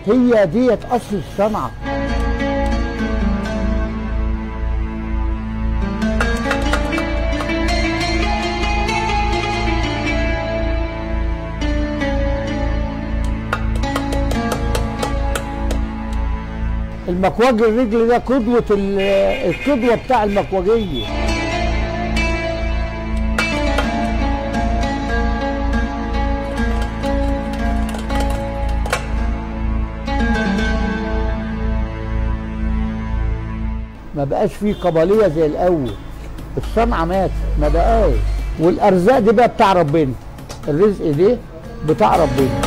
هي ديت اصل الصنعه المكواج الرجل ده قدوة ال- القدوة بتاع المكواجية ما بقاش فيه قبلية زي الأول الصنعة مات ما بقاش والأرزاق دي بقى بتاع ربنا الرزق دي بتاع ربنا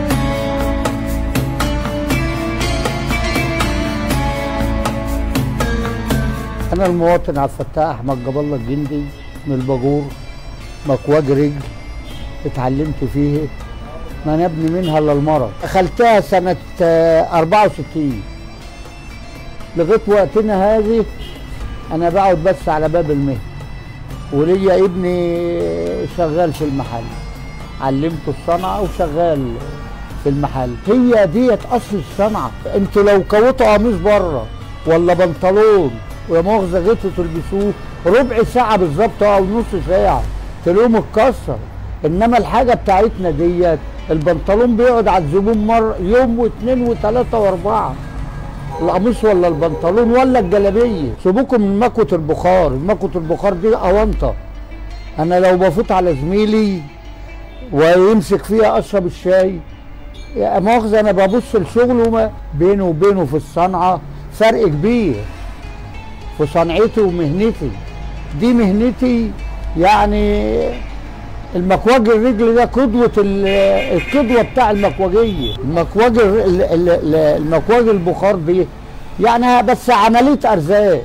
أنا المواطن عبد الفتاح أحمد جاب الله الجندي من الباجور مكواج رجل اتعلمت فيه ما نبني منها إلا المرض دخلتها سنة آه، 64 لغاية وقتنا هذه أنا بقعد بس على باب المهنة وليا ابني شغال في المحل علمته الصنعة وشغال في المحل هي ديت أصل الصنعة انتوا لو كوتوا قميص بره ولا بنطلون ويا مؤاخذة جيتوا تلبسوه ربع ساعة بالظبط أو نص ساعة تلاقوه متكسر إنما الحاجة بتاعتنا ديت البنطلون بيقعد على الزبون مرة يوم واثنين وثلاثة وأربعة القميص ولا البنطلون ولا الجلابيه سيبوكم من مكوه البخار مكوه البخار دي اونطه انا لو بفوت على زميلي ويمسك فيها اشرب الشاي يا مؤاخذه انا ببص لشغله ما بينه وبينه في الصنعه فرق كبير في صنعتي ومهنتي دي مهنتي يعني المكواج الرجل ده قدوة ال- القدوة بتاع المكواجية المكواج الر- ال- ال- ال- المكواج البخار دي يعني بس عملية أرزاق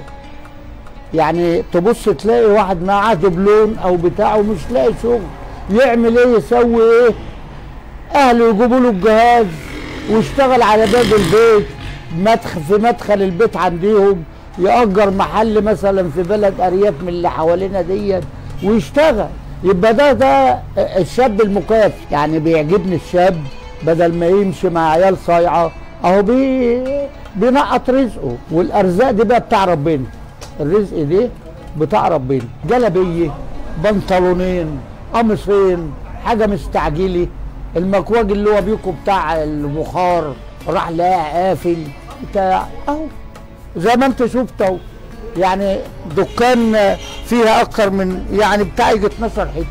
يعني تبص تلاقي واحد معاه دبلون أو بتاعه مش لاقي شغل يعمل إيه يسوي إيه أهله يجيبوا له الجهاز ويشتغل على باب البيت مدخل في مدخل البيت عندهم يأجر محل مثلا في بلد أرياف من اللي حوالينا ديت ويشتغل يبقى ده ده الشاب المكافح يعني بيعجبني الشاب بدل ما يمشي مع عيال صايعه اهو بي بينقط رزقه والارزاق دي بقى بتاع ربنا الرزق دي بتاع ربنا جلبيه بنطلونين قميصين حاجه مستعجله المكواج اللي هو بيكو بتاع البخار راح لقاه قافل بتاع اهو زي ما انت شفت اهو يعني دكان فيها اكتر من يعني بتاع يجي 12 حته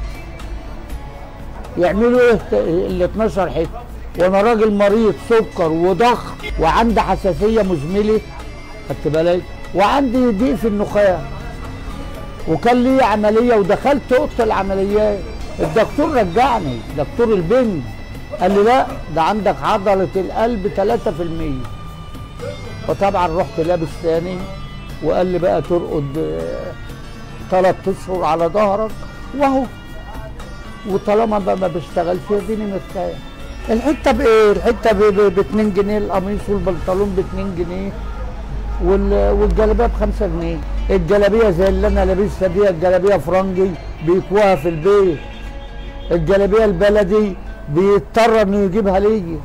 يعملوا ايه ال 12 حته وانا راجل مريض سكر وضغط وعندي حساسيه مزمله خدت بالك وعندي ضيق في النخاع وكان لي عمليه ودخلت اوضه العمليات الدكتور رجعني دكتور البنج قال لي لا ده عندك عضله القلب 3% وطبعا رحت لابس تاني وقال لي بقى ترقد ثلاث اشهر على ظهرك وهو وطالما بقى ما بشتغلش اديني مرتاح الحته بايه؟ الحته ب 2 جنيه القميص والبنطلون ب 2 جنيه وال- والجلابيه ب 5 جنيه الجلابيه زي اللي انا لابسها دي الجلابيه فرنجي بيكوها في البيت الجلابيه البلدي بيضطر انه يجيبها ليا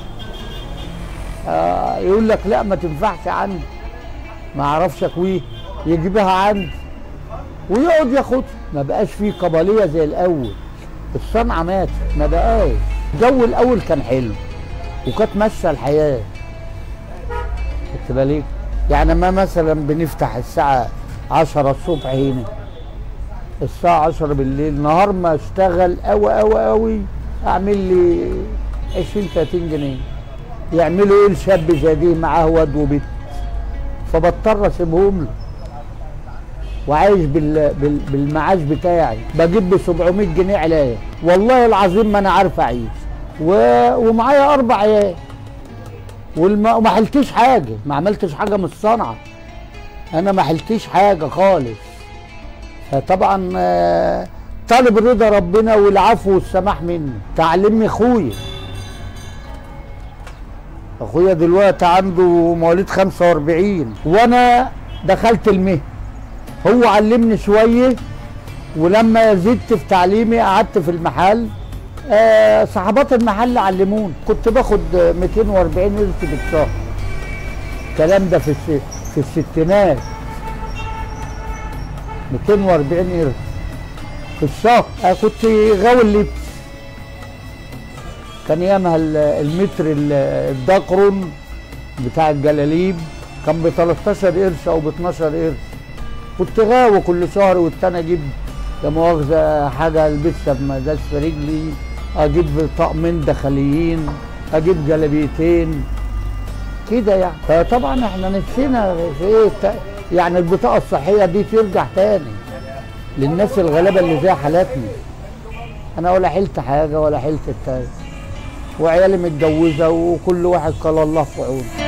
آه يقول لك لا ما تنفعش عندي ما اعرفش اكويه يجيبها عندي ويقعد ياخدها ما بقاش فيه قبليه زي الاول الصنعه ماتت ما بقاش الجو الاول كان حلو وكانت ماشيه الحياه خدت بالك يعني ما مثلا بنفتح الساعه 10 الصبح هنا الساعه 10 بالليل نهار ما اشتغل قوي قوي قوي اعمل لي 20 30 جنيه يعملوا ايه الشاب زي دي معاه واد وبنت فبضطر اسيبهم له وعايش بال... بال... بالمعاش بتاعي بجيب ب 700 جنيه علاج والله العظيم ما انا عارف اعيش و... ومعايا اربع عيال والم... وما حلتش حاجه ما عملتش حاجه من الصنعه انا ما حلتش حاجه خالص فطبعا آه، طالب رضا ربنا والعفو والسماح منه تعلمني اخويا اخويا دلوقتي عنده مواليد 45 وانا دخلت المهنه هو علمني شويه ولما زدت في تعليمي قعدت في المحل آه صحابات المحل علموني كنت باخد 240 قرش في الشهر الكلام ده في الس... في الستينات 240 قرش في الشهر آه كنت غاوي اللبس كان ياما ال- المتر ال- الدقرن بتاع الجلاليب كان ب 13 قرش او ب 12 قرش كنت غاوي كل شهر والتاني اجيب لا مؤاخذة حاجة البسها بمداس في رجلي اجيب طقمين داخليين اجيب جلابيتين كده يعني فطبعا احنا نفسنا في ايه الت- يعني البطاقة الصحية دي ترجع تاني للناس الغلابة اللي زي حالاتنا انا ولا حلت حاجة ولا حلت التاني وعيالي متجوزة وكل واحد قال الله في عونه